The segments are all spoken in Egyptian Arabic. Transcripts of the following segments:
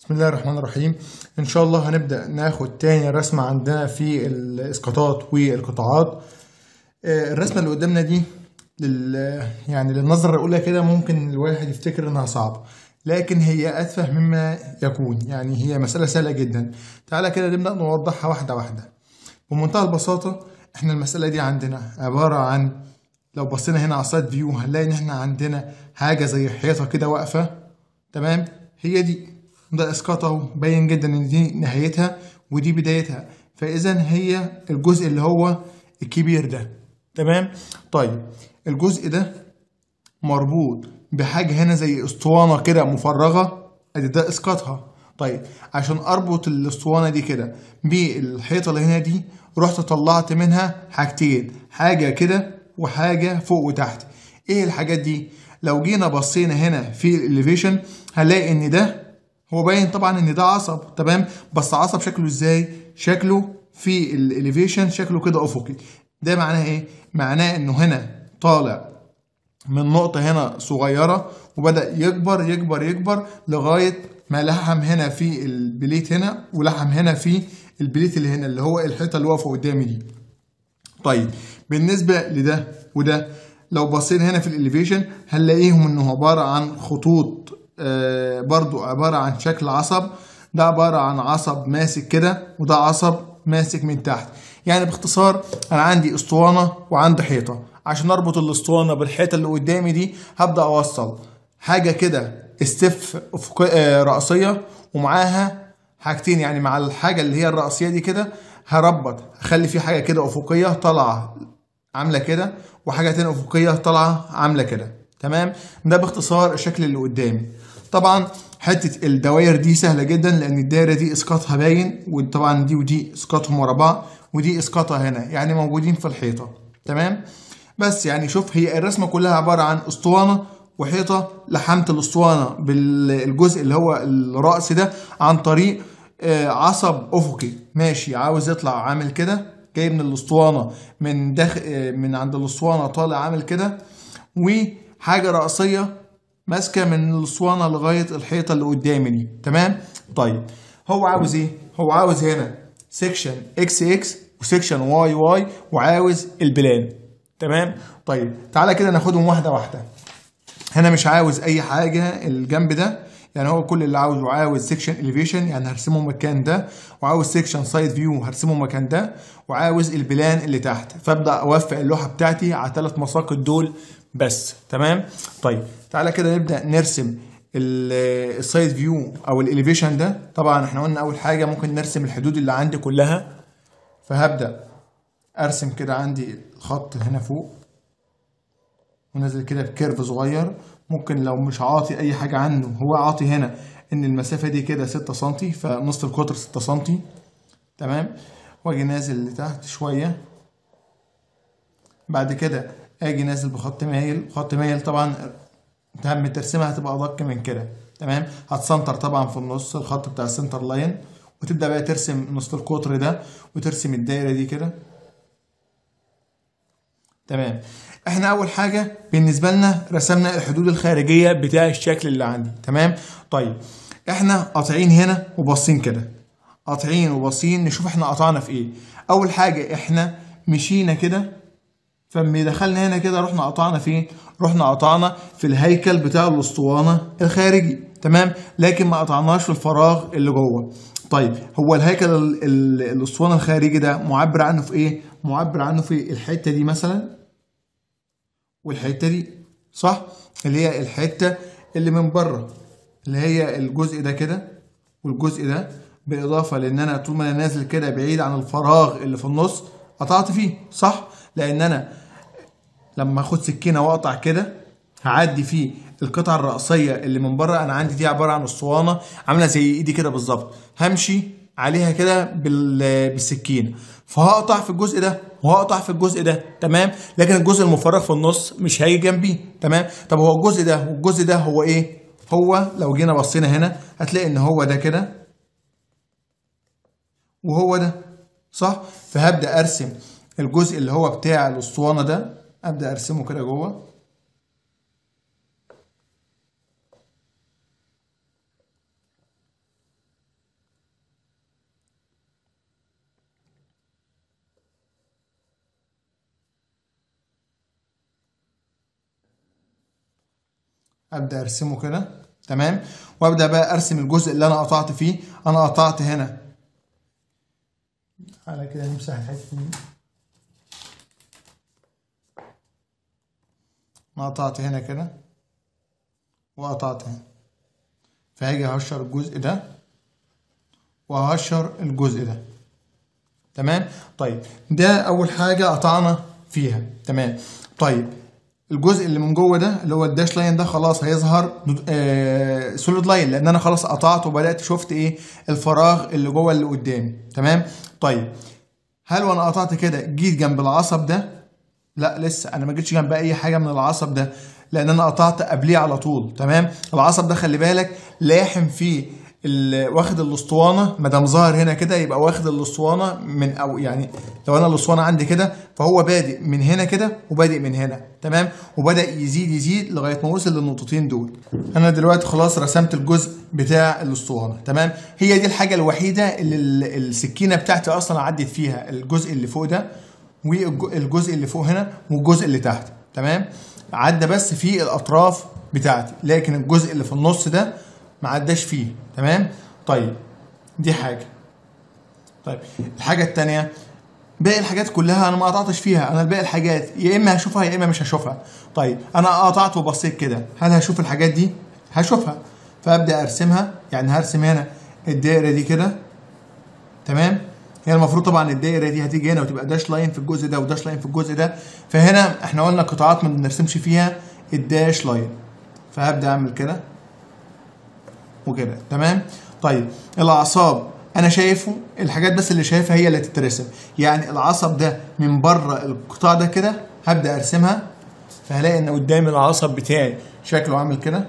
بسم الله الرحمن الرحيم ان شاء الله هنبدا ناخد تاني رسمه عندنا في الاسقاطات والقطاعات آه، الرسمه اللي قدامنا دي لل يعني للنظره الاولى كده ممكن الواحد يفتكر انها صعبه لكن هي اتفه مما يكون يعني هي مساله سهله جدا تعالى كده نبدا نوضحها واحده واحده بمنتهى البساطه احنا المساله دي عندنا عباره عن لو بصينا هنا على السايد فيو هنلاقي ان احنا عندنا حاجه زي حيطه كده واقفه تمام هي دي ده اسقاط اهو باين جدا ان دي نهايتها ودي بدايتها فاذا هي الجزء اللي هو الكبير ده تمام طيب الجزء ده مربوط بحاجه هنا زي اسطوانه كده مفرغه ادي ده اسقاطها طيب عشان اربط الاسطوانه دي كده بالحيطه اللي هنا دي رحت طلعت منها حاجتين حاجه كده وحاجه فوق وتحت ايه الحاجات دي لو جينا بصينا هنا في الاليفيشن هنلاقي ان ده هو باين طبعا ان ده عصب تمام بس عصب شكله ازاي شكله في الاليفيشن شكله كده افقي ده معناه ايه معناه انه هنا طالع من نقطة هنا صغيرة وبدأ يكبر يكبر يكبر لغاية ما لحم هنا في البليت هنا ولحم هنا في البليت اللي هنا اللي هو الحيطة اللي واقفة قدامي دي طيب بالنسبة لده وده لو بصينا هنا في الاليفيشن هنلاقيهم انه عبارة عن خطوط آه برضو عبارة عن شكل عصب ده عبارة عن عصب ماسك كده وده عصب ماسك من تحت يعني باختصار انا عندي اسطوانة وعندي حيطة عشان اربط الاسطوانة بالحيطة اللي قدامي دي هبدأ اوصل حاجة كده استف افقية آه رأسية ومعاها حاجتين يعني مع الحاجة اللي هي الرأسية دي كده هربط هخلي في حاجة كده افقية طالعة عاملة كده وحاجة تانية افقية طالعة عاملة كده تمام ده باختصار الشكل اللي قدامي طبعا حته الدوائر دي سهله جدا لان الدايره دي اسقاطها باين وطبعا دي ودي اسقاطهم ورا بعض ودي اسقاطها هنا يعني موجودين في الحيطه تمام بس يعني شوف هي الرسمه كلها عباره عن اسطوانه وحيطه لحمت الاسطوانه بالجزء اللي هو الراس ده عن طريق عصب افقي ماشي عاوز يطلع عامل كده جاي من الاسطوانه من داخل من عند الاسطوانه طالع عامل كده وحاجه راسيه ماسكه من الاسطوانه لغايه الحيطه اللي قدامي دي تمام طيب هو عاوز ايه هو عاوز هنا سيكشن اكس اكس وسيكشن واي واي وعاوز البلان تمام طيب تعالى كده ناخدهم واحده واحده هنا مش عاوز اي حاجه الجنب ده يعني هو كل اللي عاوزه عاوز سيكشن اليفيشن يعني هرسمه مكان ده وعاوز سيكشن سايد فيو هرسمه مكان ده وعاوز البلان اللي تحت فابدا اوفق اللوحه بتاعتي على ثلاث مساقط دول بس تمام طيب تعالى كده نبدا نرسم السايد فيو او الاليفيشن ده طبعا احنا قلنا اول حاجه ممكن نرسم الحدود اللي عندي كلها فهبدا ارسم كده عندي خط هنا فوق ونازل كده بكيرف صغير ممكن لو مش عاطي اي حاجه عنه هو عاطي هنا ان المسافه دي كده 6 سم فنص القطر 6 سم تمام واجي نازل لتحت شويه بعد كده اجي نازل بخط مايل خط مايل طبعا تهم ترسمها هتبقى ادق من كده تمام هتسنتر طبعا في النص الخط بتاع السنتر لاين وتبدا بقى ترسم نص القطر ده وترسم الدايره دي كده تمام احنا اول حاجه بالنسبه لنا رسمنا الحدود الخارجيه بتاع الشكل اللي عندي تمام طيب احنا قاطعين هنا وباصين كده قاطعين وباصين نشوف احنا قطعنا في ايه اول حاجه احنا مشينا كده فلما دخلنا هنا كده رحنا قطعنا فين رحنا قطعنا في الهيكل بتاع الاسطوانه الخارجي تمام لكن ما قطعناش في الفراغ اللي جوه طيب هو الهيكل الاسطوانه الخارجي ده معبر عنه في ايه معبر عنه في الحته دي مثلا والحته دي صح اللي هي الحته اللي من بره اللي هي الجزء ده كده والجزء ده بالاضافه لان انا طول ما انا نازل كده بعيد عن الفراغ اللي في النص قطعت فيه صح لان انا لما اخد سكينه واقطع كده هعدي فيه القطعه الرئيسيه اللي من بره انا عندي دي عباره عن اسطوانه عامله زي ايدي كده بالظبط همشي عليها كده بالسكينه فهقطع في الجزء ده وهقطع في الجزء ده تمام لكن الجزء المفرغ في النص مش هيجي جنبيه تمام طب هو الجزء ده والجزء ده هو ايه هو لو جينا بصينا هنا هتلاقي ان هو ده كده وهو ده صح فهبدا ارسم الجزء اللي هو بتاع الاسطوانه ده ابدا ارسمه كده جوه ابدا ارسمه كده تمام وابدا بقى ارسم الجزء اللي انا قطعت فيه انا قطعت هنا على كده نمسح الحته دي انا قطعت هنا كده وقطعت هنا فهاجي اهشر الجزء ده وهشر الجزء ده تمام طيب ده اول حاجه قطعنا فيها تمام طيب الجزء اللي من جوه ده اللي هو الداش لاين ده خلاص هيظهر آه سوليد لاين لان انا خلاص قطعت وبدات شفت ايه الفراغ اللي جوه اللي قدامي تمام طيب هل وانا قطعت كده جيت جنب العصب ده لا لسه انا ما جيتش جنب اي حاجه من العصب ده لان انا قطعت قبليه على طول تمام العصب ده خلي بالك لاحم فيه واخد الاسطوانه ما دام ظهر هنا كده يبقى واخد الاسطوانه من او يعني لو انا الاسطوانه عندي كده فهو بادئ من هنا كده وبادئ من هنا تمام وبدا يزيد يزيد لغايه ما وصل للنقطتين دول انا دلوقتي خلاص رسمت الجزء بتاع الاسطوانه تمام هي دي الحاجه الوحيده اللي السكينه بتاعتي اصلا عدت فيها الجزء اللي فوق ده والجزء اللي فوق هنا والجزء اللي تحت تمام عدى بس في الاطراف بتاعتي لكن الجزء اللي في النص ده ما عداش فيه تمام طيب دي حاجه طيب الحاجه الثانيه باقي الحاجات كلها انا ما قطعتش فيها انا باقي الحاجات يا اما هشوفها يا اما مش هشوفها طيب انا قطعت وبصيت كده هل هشوف الحاجات دي هشوفها فابدا ارسمها يعني هرسم هنا الدائره دي كده تمام هي المفروض طبعا الدائره دي هتيجي هنا وتبقى داش لاين في الجزء ده وداش لاين في الجزء ده فهنا احنا قلنا قطاعات ما بنرسمش فيها الداش لاين فهبدا اعمل كده وكده تمام طيب الاعصاب انا شايفه الحاجات بس اللي شايفها هي اللي تترسم يعني العصب ده من بره القطاع ده كده هبدا ارسمها فهلاقي ان قدامي العصب بتاعي شكله عامل كده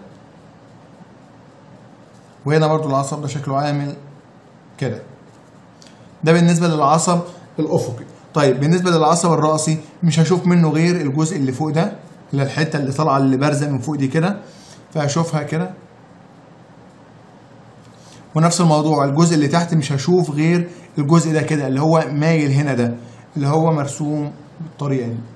وهنا برضو العصب ده شكله عامل كده ده بالنسبه للعصب الافقي طيب بالنسبه للعصب الراسي مش هشوف منه غير الجزء اللي فوق ده اللي الحته اللي طالعه اللي بارزه من فوق دي كده فهشوفها كده ونفس الموضوع الجزء اللي تحت مش هشوف غير الجزء ده كده اللي هو مايل هنا ده اللي هو مرسوم بالطريقه دي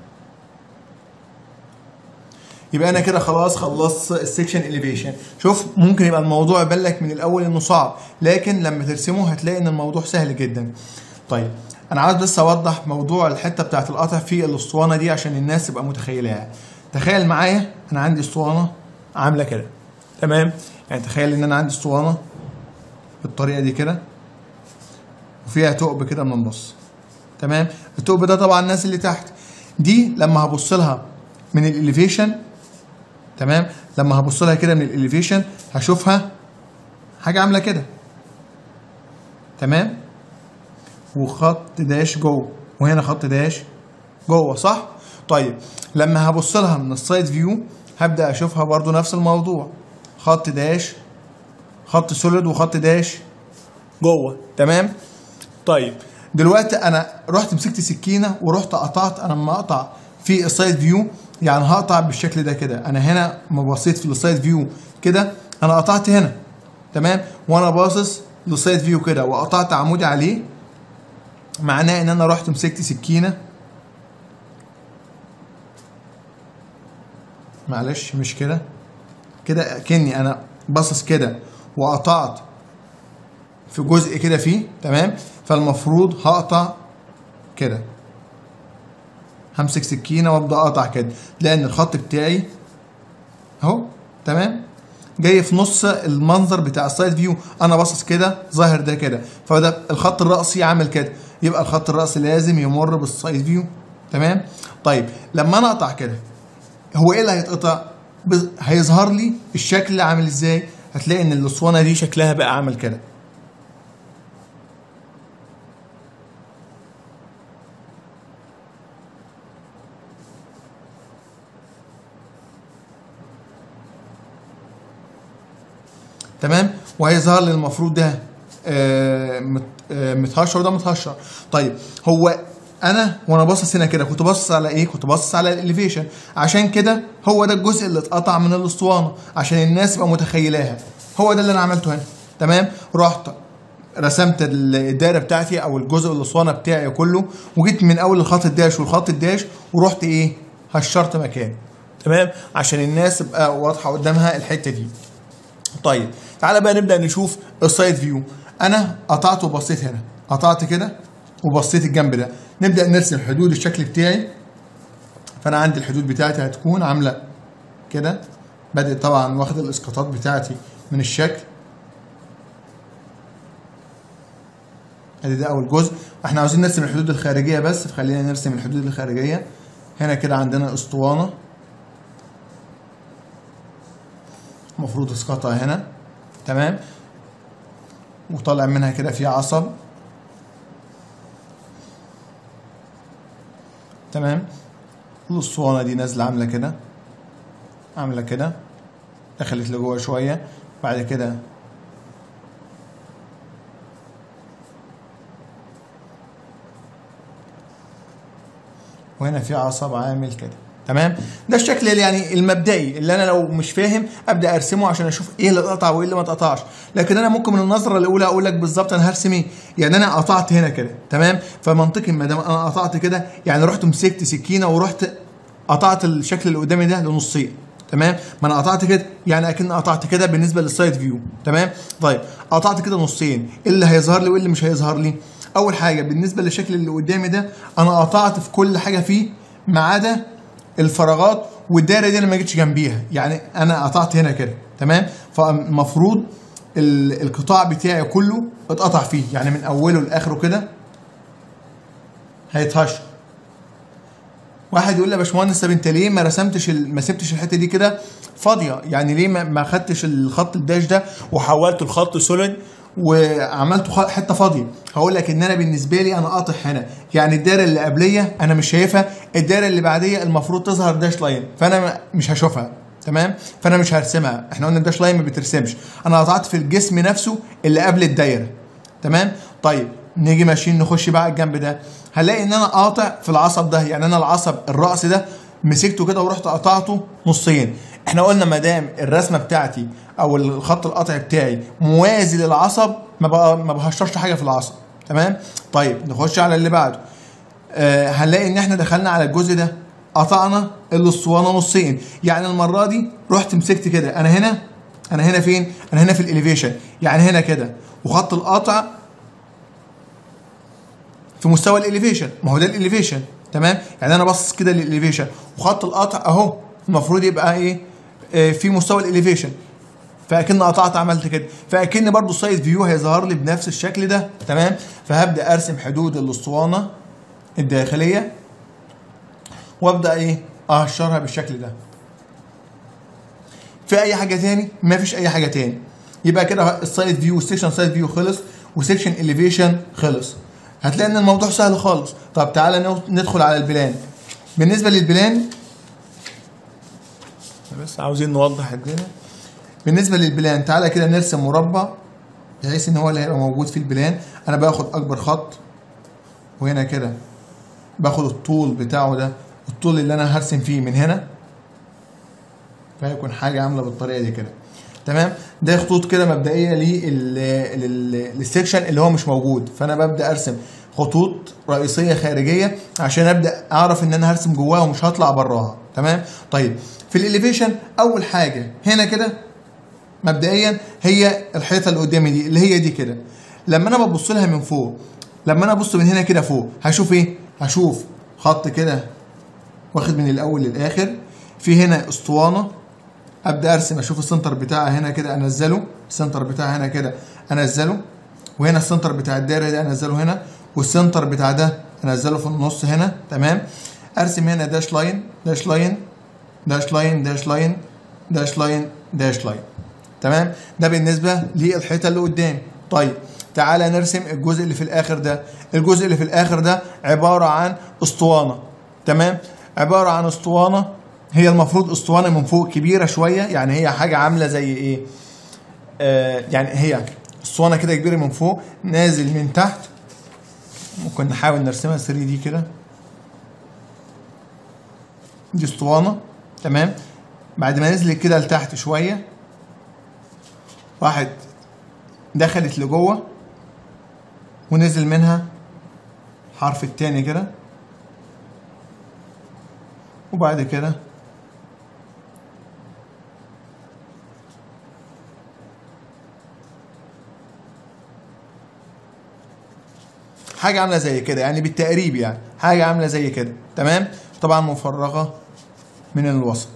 يبقى انا كده خلاص خلصت السكشن اليفيشن شوف ممكن يبقى الموضوع يبان لك من الاول انه صعب لكن لما ترسمه هتلاقي ان الموضوع سهل جدا طيب انا عاوز بس اوضح موضوع الحته بتاعت القطع في الاسطوانه دي عشان الناس تبقى متخيلها تخيل معايا انا عندي اسطوانه عامله كده تمام يعني تخيل ان انا عندي اسطوانه بالطريقه دي كده وفيها ثقب كده من النص تمام الثقب ده طبعا الناس اللي تحت دي لما هبص لها من الاليفيشن تمام لما هبص لها كده من الاليفيشن هشوفها حاجه عامله كده تمام وخط داش جوه وهنا خط داش جوه صح طيب لما هبص لها من السايد فيو هبدا اشوفها برضو نفس الموضوع خط داش خط سوليد وخط داش جوه تمام طيب دلوقتي انا رحت مسكت سكينه ورحت قطعت انا لما اقطع في السايد فيو يعني هقطع بالشكل ده كده انا هنا ما بصيت في السايد فيو كده انا قطعت هنا تمام وانا باصص للسايد فيو كده وقطعت عمودي عليه معناه ان انا رحت مسكت سكينه معلش مش كده كده كني انا باصص كده وقطعت في جزء كده فيه تمام فالمفروض هقطع كده همسك سكينه وابدا اقطع كده لان الخط بتاعي اهو تمام جاي في نص المنظر بتاع السايد فيو انا باصص كده ظاهر ده كده فده الخط الرأسي عامل كده يبقى الخط الرأسي لازم يمر بالسايد فيو تمام طيب لما انا اقطع كده هو ايه اللي هيتقطع هيظهر لي الشكل عامل ازاي هتلاقي ان الاسوانه دي شكلها بقى عامل كده تمام وهيظهر لي المفروض ده آه متهشر وده متهشر طيب هو انا وانا باصص هنا كده كنت باصص على ايه كنت باصص على الاليفيشن عشان كده هو ده الجزء اللي اتقطع من الاسطوانه عشان الناس تبقى متخيلاها هو ده اللي انا عملته هنا تمام رحت رسمت الدايره بتاعتي او الجزء الاسطوانه بتاعي كله وجيت من اول الخط الداش والخط الداش ورحت ايه هشرت مكان تمام عشان الناس تبقى واضحه قدامها الحته دي طيب تعالى بقى نبدا نشوف السايد فيو انا قطعت وبصيت هنا قطعت كده وبصيت الجنب ده نبدا نرسم حدود الشكل بتاعي فانا عندي الحدود بتاعتي هتكون عامله كده بادئ طبعا واخد الاسقاطات بتاعتي من الشكل ادي ده اول جزء احنا عاوزين نرسم الحدود الخارجيه بس فخلينا نرسم الحدود الخارجيه هنا كده عندنا اسطوانه المفروض اسقاطها هنا تمام وطالع منها كده في عصب تمام الاسطوانه دي نازله عامله كده عامله كده دخلت لجوه شويه بعد كده وهنا في عصب عامل كده تمام ده الشكل اللي يعني المبدئي اللي انا لو مش فاهم ابدا ارسمه عشان اشوف ايه اللي اتقطع وايه اللي ما اتقطعش لكن انا ممكن من النظره الاولى اقول لك بالظبط انا هرسم ايه يعني انا قطعت هنا كده تمام فمنطقي ما دام انا قطعت كده يعني رحت مسكت سكينه ورحت قطعت الشكل اللي قدامي ده لنصين تمام ما انا قطعت كده يعني اكن قطعت كده بالنسبه للسايد فيو تمام طيب قطعت كده نصين ايه اللي هيظهر لي وايه اللي مش هيظهر لي اول حاجه بالنسبه للشكل اللي قدامي ده انا قطعت في كل حاجه فيه ما عدا الفراغات والدايره دي انا ما جيتش جنبيها يعني انا قطعت هنا كده تمام فالمفروض ال- القطاع بتاعي كله اتقطع فيه يعني من اوله لاخره كده هيتهشر واحد يقول لي يا باشمهندس طب انت ليه ما رسمتش ال- ما سبتش الحته دي كده فاضيه يعني ليه ما ما خدتش الخط الداش ده وحولته لخط سوليد وعملته خ- حته فاضيه هقول لك ان انا بالنسبه لي انا قاطع هنا يعني الدايره اللي قبليه انا مش شايفها الدايره اللي بعديه المفروض تظهر داش لاين فانا م- مش هشوفها تمام فانا مش هرسمها احنا قلنا الداش لاين ما بترسمش انا قطعت في الجسم نفسه اللي قبل الدايره تمام طيب نيجي ماشيين نخش بقى على الجنب ده هنلاقي ان انا قاطع في العصب ده يعني انا العصب الراس ده مسكته كده ورحت قطعته نصين احنا قلنا ما دام الرسمه بتاعتي او الخط القطع بتاعي موازي للعصب ما بقى ما بهشرش حاجه في العصب تمام طيب نخش على اللي بعده آه هنلاقي ان احنا دخلنا على الجزء ده قطعنا الاسطوانه نصين يعني المره دي رحت مسكت كده انا هنا انا هنا فين انا هنا في الاليفيشن يعني هنا كده وخط القطع في مستوى الاليفيشن ما هو ده الاليفيشن تمام يعني انا باصص كده للاليفيشن وخط القطع اهو المفروض يبقى ايه آه في مستوى الاليفيشن فاكن قطعت عملت كده فاكن برضو السايد فيو هيظهر لي بنفس الشكل ده تمام فهبدا ارسم حدود الاسطوانه الداخليه وابدا ايه اهشرها بالشكل ده في اي حاجه تاني مفيش اي حاجه تاني يبقى كده السايد فيو سيكشن سايد فيو خلص وسيكشن اليفيشن خلص هتلاقي ان الموضوع سهل خالص طب تعالى نو- ندخل على البلان بالنسبه للبلان بس عاوزين نوضح الدنيا بالنسبه للبلان تعالى كده نرسم مربع بحيث ان هو اللي هيبقى موجود في البلان انا باخد اكبر خط وهنا كده باخد الطول بتاعه ده الطول اللي انا هرسم فيه من هنا فهيكون حاجه عامله بالطريقه دي كده تمام ده خطوط كده مبدئيه لل- لل- للسكشن اللي هو مش موجود فانا ببدا ارسم خطوط رئيسيه خارجيه عشان ابدا اعرف ان انا هرسم جواها ومش هطلع براها تمام طيب في الاليفيشن اول حاجه هنا كده مبدئيا هي الحيطه اللي قدامي دي اللي هي دي كده لما انا ببص لها من فوق لما انا ابص من هنا كده فوق هشوف ايه هشوف خط كده واخد من الاول للاخر في هنا اسطوانه ابدا ارسم اشوف السنتر بتاعها هنا كده انزله السنتر بتاعها هنا كده انزله وهنا السنتر بتاع الدايره دي انزله هنا والسنتر بتاع ده انزله في النص هنا تمام ارسم هنا داش لاين داش لاين داش لاين داش لاين داش لاين داش لاين تمام ده بالنسبه للحيطه اللي قدامي طيب تعالى نرسم الجزء اللي في الاخر ده الجزء اللي في الاخر ده عباره عن اسطوانه تمام عباره عن اسطوانه هي المفروض اسطوانه من فوق كبيره شويه يعني هي حاجه عامله زي ايه آه يعني هي اسطوانه كده كبيره من فوق نازل من تحت ممكن نحاول نرسمها 3 دي كده دي اسطوانه تمام بعد ما نزلت كده لتحت شويه واحد دخلت لجوه ونزل منها حرف التاني كده وبعد كده حاجه عامله زي كده يعني بالتقريب يعني حاجه عامله زي كده تمام طبعا مفرغه من الوسط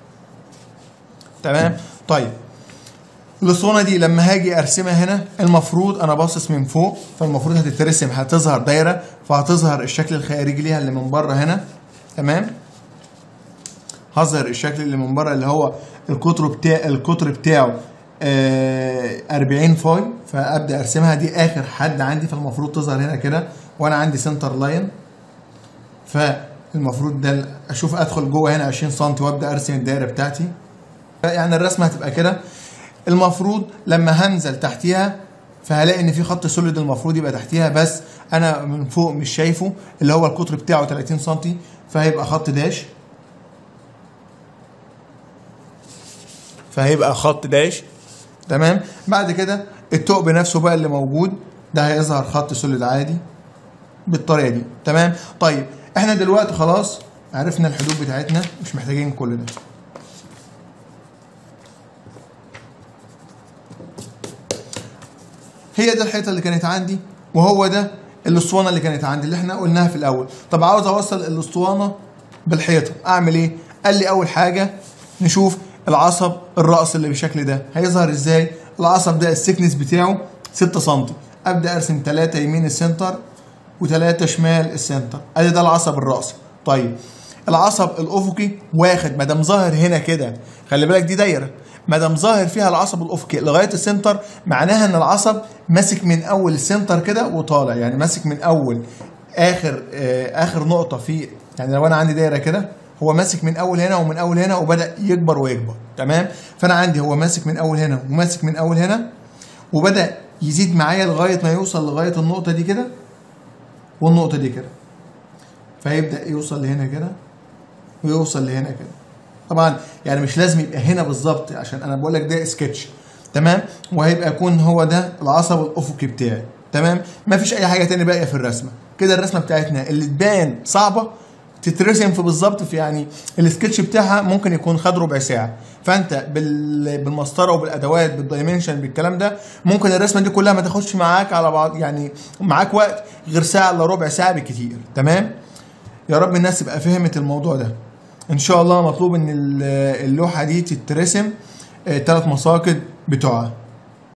تمام طيب الاسطوانه دي لما هاجي ارسمها هنا المفروض انا باصص من فوق فالمفروض هتترسم هتظهر دايره فهتظهر الشكل الخارجي ليها اللي من بره هنا تمام هظهر الشكل اللي من بره اللي هو القطر بتاع القطر بتاعه آه 40 فاي فابدا ارسمها دي اخر حد عندي فالمفروض تظهر هنا كده وانا عندي سنتر لاين فالمفروض ده اشوف ادخل جوه هنا 20 سم وابدا ارسم الدايره بتاعتي يعني الرسمه هتبقى كده المفروض لما هنزل تحتيها فهلاقي ان في خط سوليد المفروض يبقى تحتيها بس انا من فوق مش شايفه اللي هو القطر بتاعه 30 سم فهيبقى خط داش فهيبقى خط داش تمام بعد كده الثقب نفسه بقى اللي موجود ده هيظهر خط سوليد عادي بالطريقه دي تمام طيب احنا دلوقتي خلاص عرفنا الحدود بتاعتنا مش محتاجين كل ده هي دي الحيطه اللي كانت عندي وهو ده الاسطوانه اللي كانت عندي اللي احنا قلناها في الاول طب عاوز اوصل الاسطوانه بالحيطه اعمل ايه قال لي اول حاجه نشوف العصب الراس اللي بالشكل ده هيظهر ازاي العصب ده السكنس بتاعه 6 سم ابدا ارسم 3 يمين السنتر و3 شمال السنتر ادي ده العصب الراسي طيب العصب الافقي واخد ما دام ظاهر هنا كده خلي بالك دي دايره ما دام ظاهر فيها العصب الافقي لغايه السنتر معناها ان العصب ماسك من اول السنتر كده وطالع يعني ماسك من اول اخر آه اخر نقطه في يعني لو انا عندي دايره كده هو ماسك من اول هنا ومن اول هنا وبدا يكبر ويكبر تمام فانا عندي هو ماسك من اول هنا وماسك من اول هنا وبدا يزيد معايا لغايه ما يوصل لغايه النقطه دي كده والنقطه دي كده فيبدا يوصل لهنا كده ويوصل لهنا كده طبعا يعني مش لازم يبقى هنا بالظبط عشان انا بقول لك ده سكتش تمام وهيبقى يكون هو ده العصب الافقي بتاعي تمام ما فيش اي حاجه تاني باقيه في الرسمه كده الرسمه بتاعتنا اللي تبان صعبه تترسم في بالظبط في يعني السكتش بتاعها ممكن يكون خد ربع ساعه فانت بال... بالمسطره وبالادوات بالدايمنشن بالكلام ده ممكن الرسمه دي كلها ما تاخدش معاك على بعض يعني معاك وقت غير ساعه الا ربع ساعه بالكتير تمام يا رب الناس تبقى فهمت الموضوع ده ان شاء الله مطلوب ان اللوحه دي تترسم ثلاث مساقط بتوعها